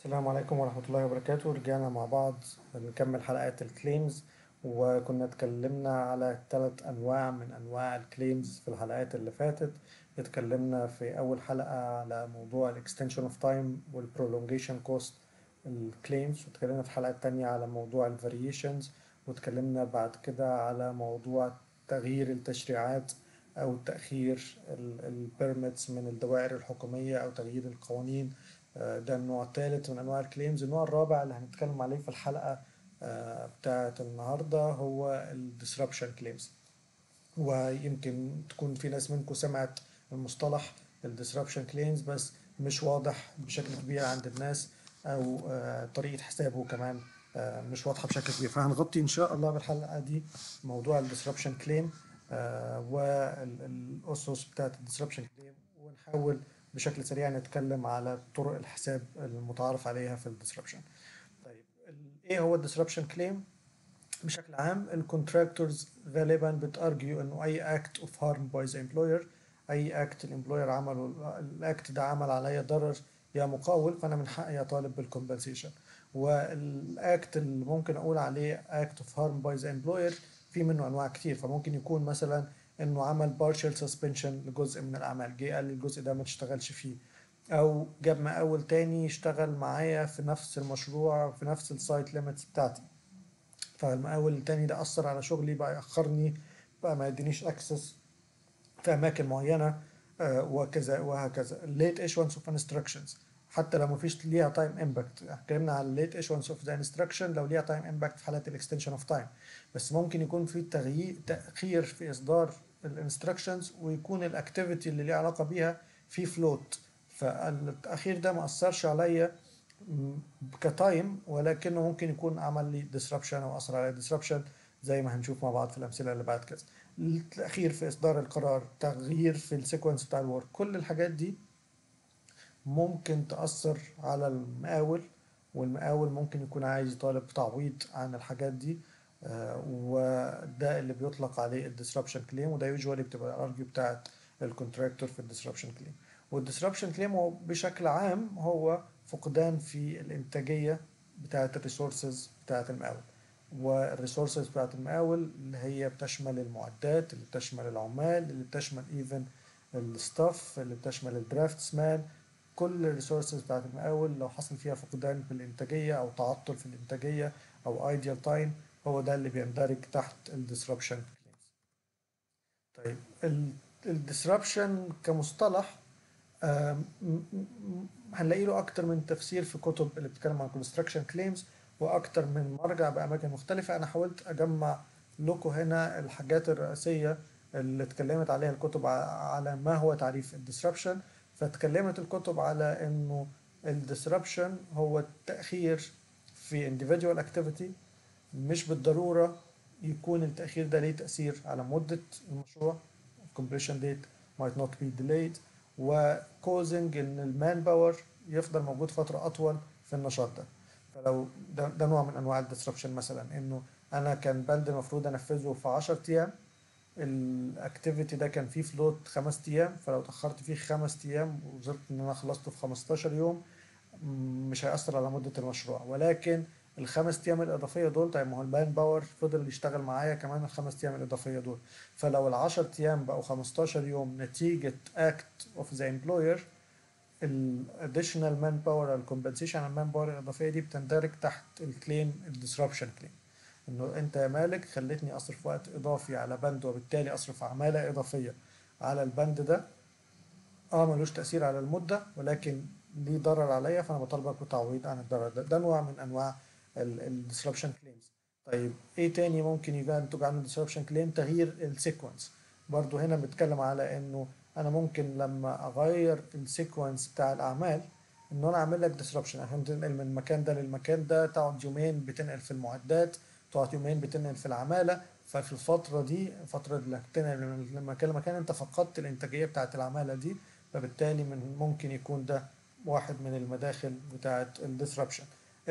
السلام عليكم ورحمة الله وبركاته رجعنا مع بعض نكمل حلقات الكليمز وكنا اتكلمنا على ثلاث أنواع من أنواع الكليمز في الحلقات اللي فاتت اتكلمنا في أول حلقة على موضوع الاكستنشن اوف تايم والبرولونجيشن كوست الكليمز واتكلمنا في الحلقة التانية على موضوع الفاريشنز واتكلمنا بعد كده على موضوع تغيير التشريعات أو تأخير البيرميتس من الدوائر الحكومية أو تغيير القوانين ده النوع الثالث من انواع الكليمز النوع الرابع اللي هنتكلم عليه في الحلقه بتاعه النهارده هو الديسربشن كليمز ويمكن تكون في ناس منكم سمعت المصطلح الديسربشن كليمز بس مش واضح بشكل كبير عند الناس او طريقه حسابه كمان مش واضحه بشكل كبير فهنغطي ان شاء الله بالحلقه دي موضوع الديسربشن كليم والاسس بتاعه الديسربشن كليم ونحاول بشكل سريع نتكلم على طرق الحساب المتعارف عليها في الديسربشن طيب ايه هو الديسربشن كليم بشكل عام الكونتراكتورز غالبا بتارجيو انه اي اكت اوف هارم باي ذا امبلوير اي اكت الامبلوير عمله الاكت ده عمل عليا ضرر يا مقاول فانا من حقي اطالب بالكومبنسيشن والاكت اللي ممكن اقول عليه اكت اوف هارم باي ذا امبلوير في منه انواع كتير فممكن يكون مثلا انه عمل partial suspension لجزء من الاعمال جه قال لي الجزء ده ما تشتغلش فيه او جاب مقاول تاني يشتغل معايا في نفس المشروع في نفس السايت ليميتس بتاعتي فالمقاول التاني ده اثر على شغلي بقى ياخرني بقى ما يدينيش اكسس في اماكن معينه وكذا وهكذا late issuance of instructions حتى لو مفيش ليها تايم امباكت اتكلمنا على الليت ايشونس اوف ذا انستراكشن لو ليها تايم امباكت في حالات الاكستنشن اوف تايم بس ممكن يكون في تغيير تاخير في اصدار الانستراكشنز ويكون الاكتيفيتي اللي ليها علاقه بيها في فلوت فالتاخير ده ما اثرش عليا كتايم ولكنه ممكن يكون عمل لي ديسربشن او اثر على ديسربشن زي ما هنشوف مع بعض في الامثله اللي بعد كده التاخير في اصدار القرار تغيير في السيكونس بتاع الورك كل الحاجات دي ممكن تأثر على المقاول والمقاول ممكن يكون عايز يطالب تعويض عن الحاجات دي آه وده اللي بيطلق عليه الديسربشن كليم وده يوجوالي بتبقى الارجيو بتاعت الكونتراكتور في الديسربشن كليم والديسربشن كليم هو بشكل عام هو فقدان في الانتاجيه بتاعت الريسورسز بتاعت المقاول والريسورسز بتاعت المقاول اللي هي بتشمل المعدات اللي بتشمل العمال اللي بتشمل ايفن الستاف اللي بتشمل الدرافتس مان كل الريسورسز بتاعت المقاول لو حصل فيها فقدان في الانتاجيه او تعطل في الانتاجيه او ايديال تايم هو ده اللي بيندرج تحت الديسربشن طيب الديسربشن كمصطلح هنلاقي له اكتر من تفسير في كتب اللي بتتكلم عن كونستراكشن كليمز واكتر من مرجع باماكن مختلفه انا حاولت اجمع لكم هنا الحاجات الرئيسيه اللي اتكلمت عليها الكتب على ما هو تعريف الديسربشن فتكلمت الكتب على انه الديسربشن هو التاخير في individual activity مش بالضروره يكون التاخير ده ليه تاثير على مده المشروع completion date might not be delayed و causing ان المان باور يفضل موجود فتره اطول في النشاط ده فلو ده, ده نوع من انواع الديسربشن مثلا انه انا كان بند المفروض انفذه في 10 ايام الاكتيفيتي ده كان فيه فلوت خمس ايام فلو اتاخرت فيه خمس ايام ووصلت ان انا خلصته في 15 يوم مش هيأثر على مدة المشروع ولكن الخمس ايام الاضافيه دول طيب ما هو المان باور فضل يشتغل معايا كمان الخمس ايام الاضافيه دول فلو ال 10 ايام بقوا 15 يوم نتيجه اكت اوف ذا امبلوير الاديشنال مان باور الكومبنسيشن على المان باور الاضافيه دي بتندرج تحت الكليم الديسربشن كليم انه انت يا مالك خليتني اصرف وقت اضافي على بند وبالتالي اصرف عماله اضافيه على البند ده اه ملوش تاثير على المده ولكن ليه ضرر عليا فانا بطالبك بتعويض عن الضرر ده ده نوع من انواع الديسربشن كليمز طيب ايه تاني ممكن ينتج عنه الديسربشن كليم تغيير السيكونس برضو هنا بنتكلم على انه انا ممكن لما اغير السيكونس بتاع الاعمال انه انا اعمل لك ديسربشن عشان تنقل من المكان ده للمكان ده تقعد يومين بتنقل في المعدات تقعد يومين بتنقل في العماله ففي الفتره دي فتره اللي بتنقل من مكان لمكان انت فقدت الانتاجيه بتاعت العماله دي فبالتالي من ممكن يكون ده واحد من المداخل بتاعت الديسربشن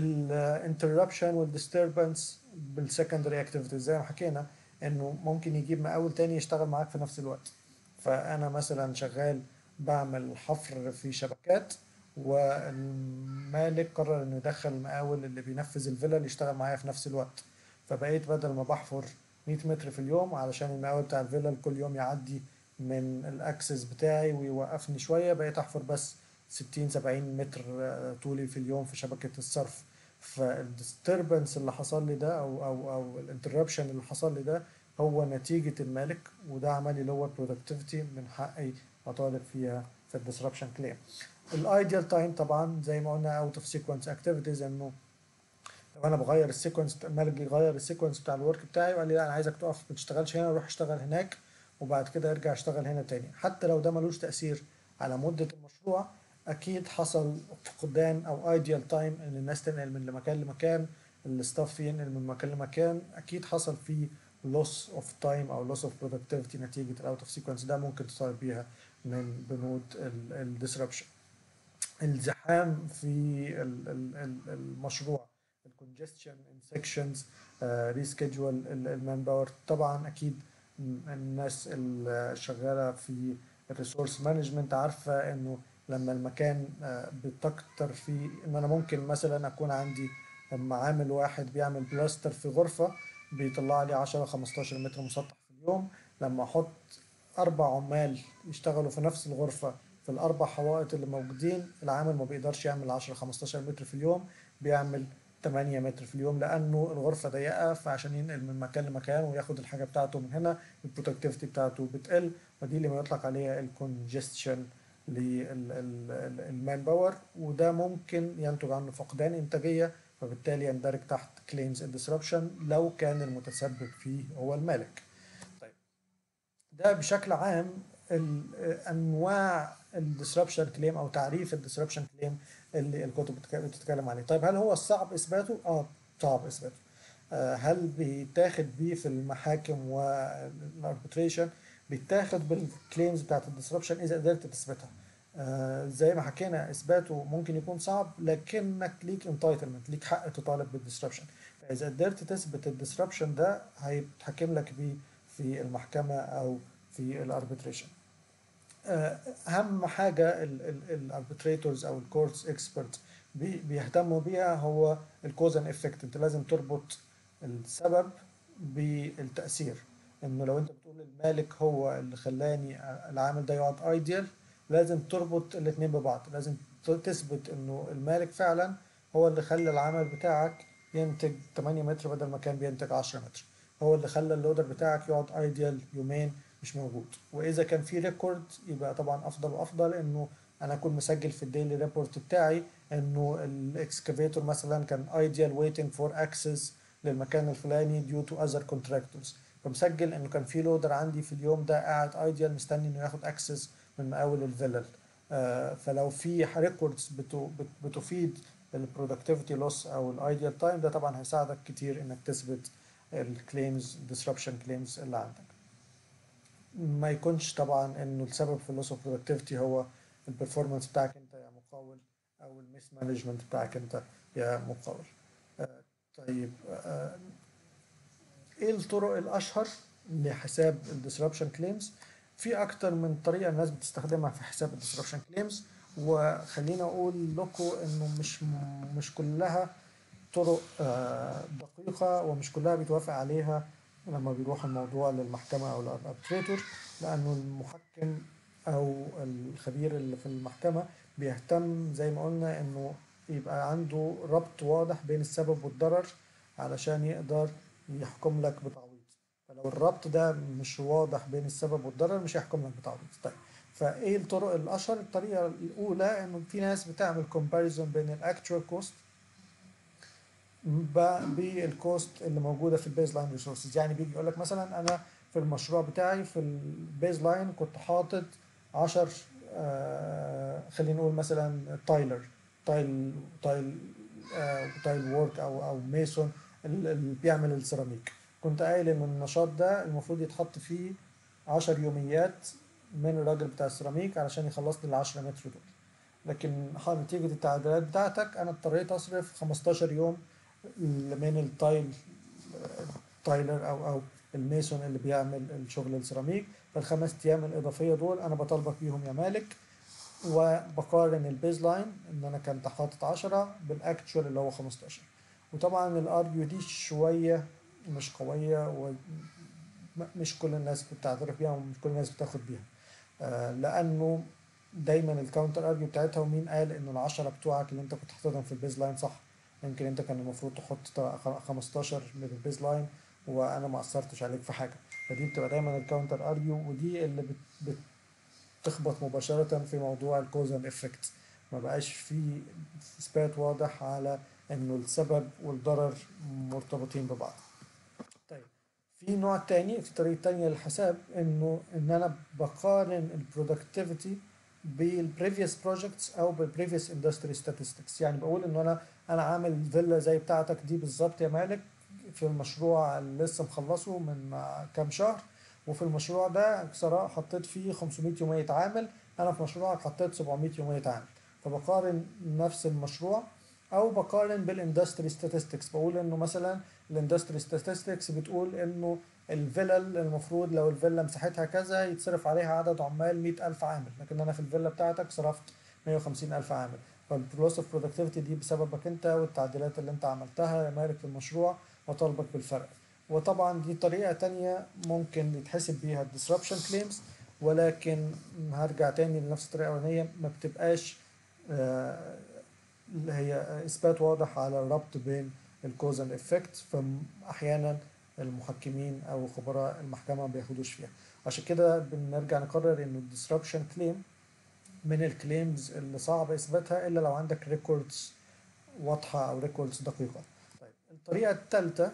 الانتربشن والديستربنس بالسكندري اكتيفيتيز زي ما حكينا انه ممكن يجيب مقاول تاني يشتغل معاك في نفس الوقت فانا مثلا شغال بعمل حفر في شبكات والمالك قرر انه يدخل المقاول اللي بينفذ الفيلا اللي يشتغل معايا في نفس الوقت فبقيت بدل ما بحفر 100 متر في اليوم علشان المقاول بتاع الفيلا كل يوم يعدي من الاكسس بتاعي ويوقفني شويه بقيت احفر بس 60 70 متر آه، طولي في اليوم في شبكه الصرف فالديستربنس اللي حصل لي ده او او او الانتربشن اللي حصل لي ده هو نتيجه المالك وده عمل لي لور برودكتيفيتي من حقي اطالب فيها في الديسربشن كليم الايديال تايم طبعا زي ما قلنا اوت اوف سيكونس اكتيفيتيز انه لو انا بغير السيكونس المالك بيغير السيكونس بتاع الورك بتاعي وقال لي لا انا عايزك تقف ما تشتغلش هنا روح اشتغل هناك وبعد كده ارجع اشتغل هنا تاني حتى لو ده ملوش تاثير على مده المشروع اكيد حصل فقدان او ايديال تايم ان الناس تنقل من مكان لمكان الستاف ينقل من مكان لمكان اكيد حصل فيه loss of time او loss of productivity نتيجه الاوت اوف سيكونس ده ممكن تصاب بيها من بنود الديسربشن الزحام في ال- ال- ال- المشروع الكونجستشن ان سيكشنز ريسكيدجول المان باور طبعا اكيد الناس اللي شغاله في الريسورس مانجمنت عارفه انه لما المكان آه، بتكتر فيه ان انا ممكن مثلا اكون عندي لما عامل واحد بيعمل بلاستر في غرفه بيطلع لي 10 15 متر مسطح في اليوم لما احط اربع عمال يشتغلوا في نفس الغرفه في الاربع حوائط اللي موجودين العامل ما بيقدرش يعمل 10 15 متر في اليوم بيعمل 8 متر في اليوم لانه الغرفه ضيقه فعشان ينقل من مكان لمكان وياخد الحاجه بتاعته من هنا البرودكتيفيتي بتاعته بتقل ودي اللي بيطلق عليها الكونجستشن للمان باور وده ممكن ينتج عنه فقدان انتاجيه فبالتالي يندرج تحت كليمز الديسربشن لو كان المتسبب فيه هو المالك طيب ده بشكل عام ال- انواع الديسربشن كليم او تعريف الديسربشن كليم اللي الكتب بتك- بتتكلم عليه طيب هل هو صعب اثباته اه صعب اثباته آه، هل بيتاخد بيه في المحاكم والاربتريشن بيتاخد بالكليمز بتاعت الديسربشن اذا قدرت تثبتها آه، زي ما حكينا اثباته ممكن يكون صعب لكنك ليك انتايتلمنت ليك حق تطالب بالديسربشن فاذا قدرت تثبت الديسربشن ده هيتحكم لك بيه في المحكمه او في الاربتريشن اهم حاجه الاربتريتورز او الكورتس اكسبرت بيهتموا بيها هو الكوز اند افكت انت لازم تربط السبب بالتاثير انه لو انت بتقول المالك هو اللي خلاني العامل ده يقعد ايديال لازم تربط الاثنين ببعض لازم تثبت انه المالك فعلا هو اللي خلى العمل بتاعك ينتج 8 متر بدل ما كان بينتج 10 متر هو اللي خلى اللودر بتاعك يقعد ايديال يومين مش موجود واذا كان في ريكورد يبقى طبعا افضل وافضل انه انا اكون مسجل في الديلي ريبورت بتاعي انه الاكسكافيتور مثلا كان ايديال ويتنج فور اكسس للمكان الفلاني ديو تو اذر كونتراكتورز فمسجل انه كان في لودر عندي في اليوم ده قاعد ايديال مستني انه ياخد اكسس من مقاول الفيلل آه، فلو في ريكوردز بتفيد البرودكتيفيتي لوس او الايديال تايم ده طبعا هيساعدك كتير انك تثبت الكليمز disruption كليمز اللي عندك ما يكونش طبعا انه السبب في اللوس اوف برودكتيفيتي هو البرفورمانس بتاعك انت يا مقاول او الميس مانجمنت بتاعك انت يا مقاول آه، طيب آه، ايه الطرق الاشهر لحساب الديسربشن كليمز في اكتر من طريقه الناس بتستخدمها في حساب الديسربشن كليمز وخلينا اقول لكم انه مش مش كلها طرق آه، دقيقه ومش كلها بيتوافق عليها لما بيروح الموضوع للمحكمه او الاربتريتور لانه المحكم او الخبير اللي في المحكمه بيهتم زي ما قلنا انه يبقى عنده ربط واضح بين السبب والضرر علشان يقدر يحكم لك بتعويض فلو الربط ده مش واضح بين السبب والضرر مش هيحكم لك بتعويض طيب فايه الطرق الاشهر الطريقه الاولى انه في ناس بتعمل كومباريزون بين الاكتوال كوست بالكوست اللي موجوده في البيز لاين ريسورسز يعني بيجي يقول لك مثلا انا في المشروع بتاعي في البيز لاين كنت حاطط 10 آه خلينا نقول مثلا تايلر تايل تايل آه تايل وورك او او ميسون اللي بيعمل السيراميك كنت قايل ان النشاط ده المفروض يتحط فيه 10 يوميات من الراجل بتاع السيراميك علشان يخلصني ال 10 متر دول لكن نتيجة التعديلات بتاعتك انا اضطريت اصرف 15 يوم من التايل تايلر او او الميسون اللي بيعمل الشغل السيراميك فالخمس ايام الاضافيه دول انا بطالبك بيهم يا مالك وبقارن البيز لاين ان انا كنت حاطط 10 بالاكتشوال اللي هو 15 وطبعا الارجيو دي شويه مش قويه ومش كل الناس بتعترف بيها ومش كل الناس بتاخد بيها آه، لانه دايما الكاونتر ارجيو بتاعتها ومين قال ان العشرة بتوعك اللي انت كنت حاططهم في البيز لاين صح يمكن انت كان المفروض تحط 15 من البيز لاين وانا ما اثرتش عليك في حاجه فدي بتبقى دايما الكاونتر ارجيو ودي اللي بت بتخبط مباشره في موضوع الكوز اند افكت ما بقاش في اثبات واضح على انه السبب والضرر مرتبطين ببعض طيب في نوع تاني في طريقه تانية للحساب انه ان انا بقارن البرودكتيفيتي بالبريفيوس بروجكتس او بالبريفيوس اندستري statistics يعني بقول انه انا انا عامل فيلا زي بتاعتك دي بالظبط يا مالك في المشروع اللي لسه مخلصه من كام شهر وفي المشروع ده صراحة حطيت فيه 500 يومية عامل انا في مشروعك حطيت 700 يومية عامل فبقارن نفس المشروع او بقارن بالاندستري statistics بقول انه مثلا الاندستري statistics بتقول انه الفيلل المفروض لو الفيلا مساحتها كذا يتصرف عليها عدد عمال 100000 عامل لكن انا في الفيلا بتاعتك صرفت 150000 عامل فالبلوس اوف برودكتيفيتي دي بسببك انت والتعديلات اللي انت عملتها يا مالك في المشروع وطالبك بالفرق وطبعا دي طريقة تانية ممكن يتحسب بيها الديسربشن كليمز ولكن هرجع تاني لنفس الطريقة الأولانية ما بتبقاش آه، اللي هي إثبات واضح على الربط بين الكوز اند افكت فأحيانا المحكمين أو خبراء المحكمة ما بياخدوش فيها عشان كده بنرجع نقرر إنه الديسربشن كليم من الكليمز اللي صعب إثباتها إلا لو عندك ريكوردز واضحة أو ريكوردز دقيقة طيب الطريقة الثالثة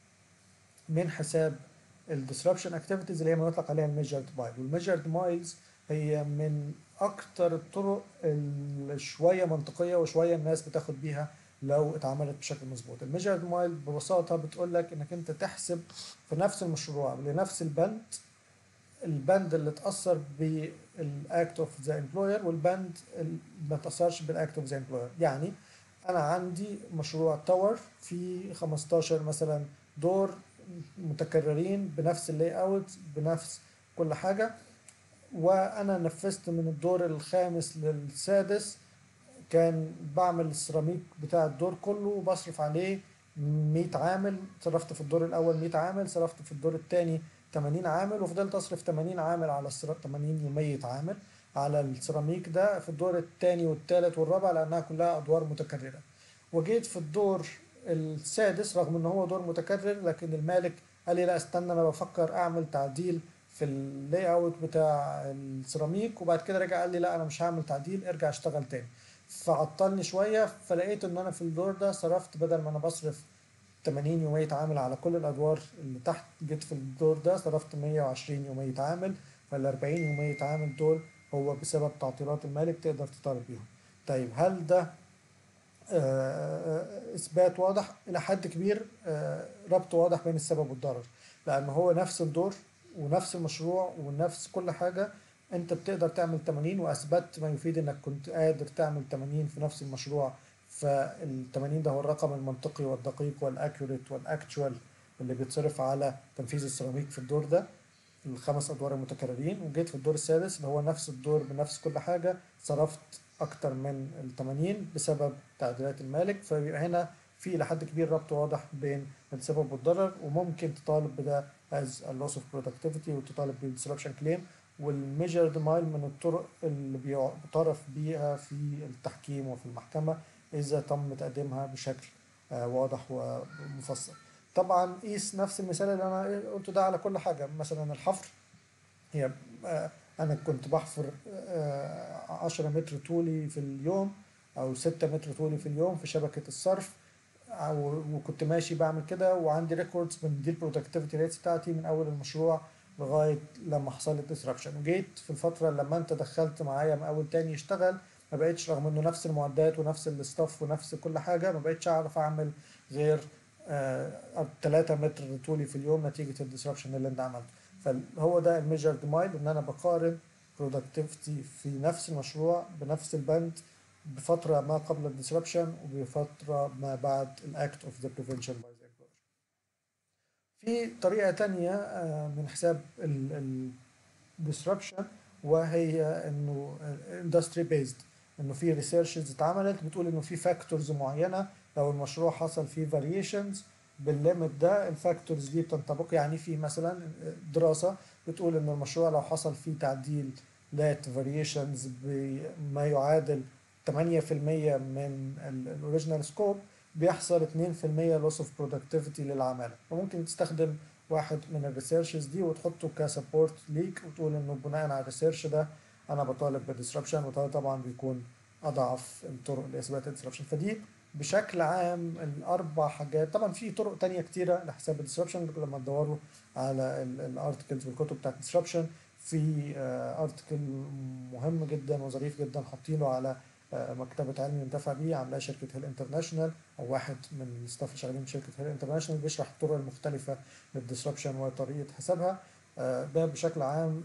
من حساب الديسربشن اكتيفيتيز اللي هي ما يطلق عليها الميجرد مايل والميجرد مايلز هي من اكتر الطرق اللي شويه منطقيه وشويه الناس بتاخد بيها لو اتعملت بشكل مظبوط الميجرد مايل ببساطه بتقول لك انك انت تحسب في نفس المشروع لنفس البند البند اللي اتاثر بالاكت اوف ذا امبلوير والبند اللي ما اتاثرش بالاكت اوف ذا امبلوير يعني انا عندي مشروع تاور في 15 مثلا دور متكررين بنفس اللاي اوت بنفس كل حاجه وانا نفذت من الدور الخامس للسادس كان بعمل السيراميك بتاع الدور كله وبصرف عليه 100 عامل صرفت في الدور الاول 100 عامل صرفت في الدور الثاني 80 عامل وفضلت اصرف 80 عامل على السر... 80 يومية عامل على السيراميك ده في الدور الثاني والثالث والرابع لانها كلها ادوار متكرره وجيت في الدور السادس رغم ان هو دور متكرر لكن المالك قال لي لا استنى انا بفكر اعمل تعديل في اللاي اوت بتاع السيراميك وبعد كده رجع قال لي لا انا مش هعمل تعديل ارجع اشتغل تاني فعطلني شويه فلقيت ان انا في الدور ده صرفت بدل ما انا بصرف 80 يومية عامل على كل الادوار اللي تحت جيت في الدور ده صرفت 120 يومية عامل فال 40 يومية عامل دول هو بسبب تعطيلات المالك تقدر تطالب بيهم طيب هل ده اثبات واضح الى حد كبير ربط واضح بين السبب والضرر لان هو نفس الدور ونفس المشروع ونفس كل حاجه انت بتقدر تعمل 80 واثبت ما يفيد انك كنت قادر تعمل 80 في نفس المشروع فال 80 ده هو الرقم المنطقي والدقيق والاكيوريت والاكتوال اللي بيتصرف على تنفيذ السيراميك في الدور ده الخمس ادوار المتكررين وجيت في الدور السادس اللي هو نفس الدور بنفس كل حاجه صرفت اكتر من ال 80 بسبب تعديلات المالك فبيبقى هنا في الى حد كبير ربط واضح بين السبب والضرر وممكن تطالب بده as a loss of productivity وتطالب بالديسربشن كليم والميجرد مايل من الطرق اللي بيعترف بيها في التحكيم وفي المحكمة إذا تم تقديمها بشكل واضح ومفصل طبعا قيس نفس المثال اللي أنا قلته ده على كل حاجة مثلا الحفر هي أنا كنت بحفر 10 متر طولي في اليوم أو 6 متر طولي في اليوم في شبكة الصرف وكنت ماشي بعمل كده وعندي ريكوردز من دي البرودكتيفيتي ريتس بتاعتي من اول المشروع لغايه لما حصل لي ديسربشن وجيت في الفتره لما انت دخلت معايا مقاول تاني يشتغل ما بقتش رغم انه نفس المعدات ونفس الاستاف ونفس كل حاجه ما بقتش اعرف اعمل غير 3 متر طولي في اليوم نتيجه الديسربشن اللي انت عملته فهو ده الميجرد مايل ان انا بقارن برودكتيفيتي في نفس المشروع بنفس البند بفترة ما قبل الديسربشن وبفترة ما بعد الاكت اوف ذا prevention باي ذا employer. في طريقة تانية من حساب الديسربشن وهي انه اندستري بيزد انه في ريسيرشز اتعملت بتقول انه في فاكتورز معينه لو المشروع حصل فيه فاريشنز بالليمت ده الفاكتورز دي بتنطبق يعني في مثلا دراسه بتقول ان المشروع لو حصل فيه تعديل لات فاريشنز بما يعادل 8% من الاوريجينال سكوب بيحصل 2% لوس اوف برودكتيفيتي للعماله فممكن تستخدم واحد من الريسيرشز دي وتحطه كسبورت ليك وتقول انه بناء على الريسيرش ده انا بطالب بالديسربشن وده طبعا بيكون اضعف الطرق لاثبات الديسربشن فدي بشكل عام الاربع حاجات طبعا في طرق تانية كتيره لحساب الديسربشن لما تدوروا على الارتكلز والكتب بتاعت الديسربشن في ارتكل مهم جدا وظريف جدا حاطينه على مكتبة علم ينتفع بيه عاملاها شركة هيل انترناشونال أو واحد من الستاف اللي شغالين في شركة هيل انترناشونال بيشرح الطرق المختلفة للديسربشن وطريقة حسابها ده بشكل عام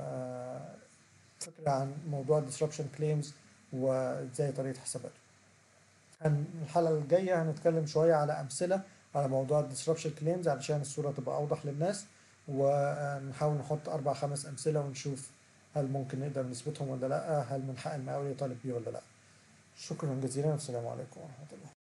فكرة عن موضوع الديسربشن كليمز وازاي طريقة حساباته. الحلقة الجاية هنتكلم شوية على أمثلة على موضوع الديسربشن كليمز علشان الصورة تبقى أوضح للناس ونحاول نحط أربع خمس أمثلة ونشوف هل ممكن نقدر نثبتهم ولا لا هل من حق المقاول يطالب بيه ولا لا شكرا جزيلا والسلام عليكم ورحمة الله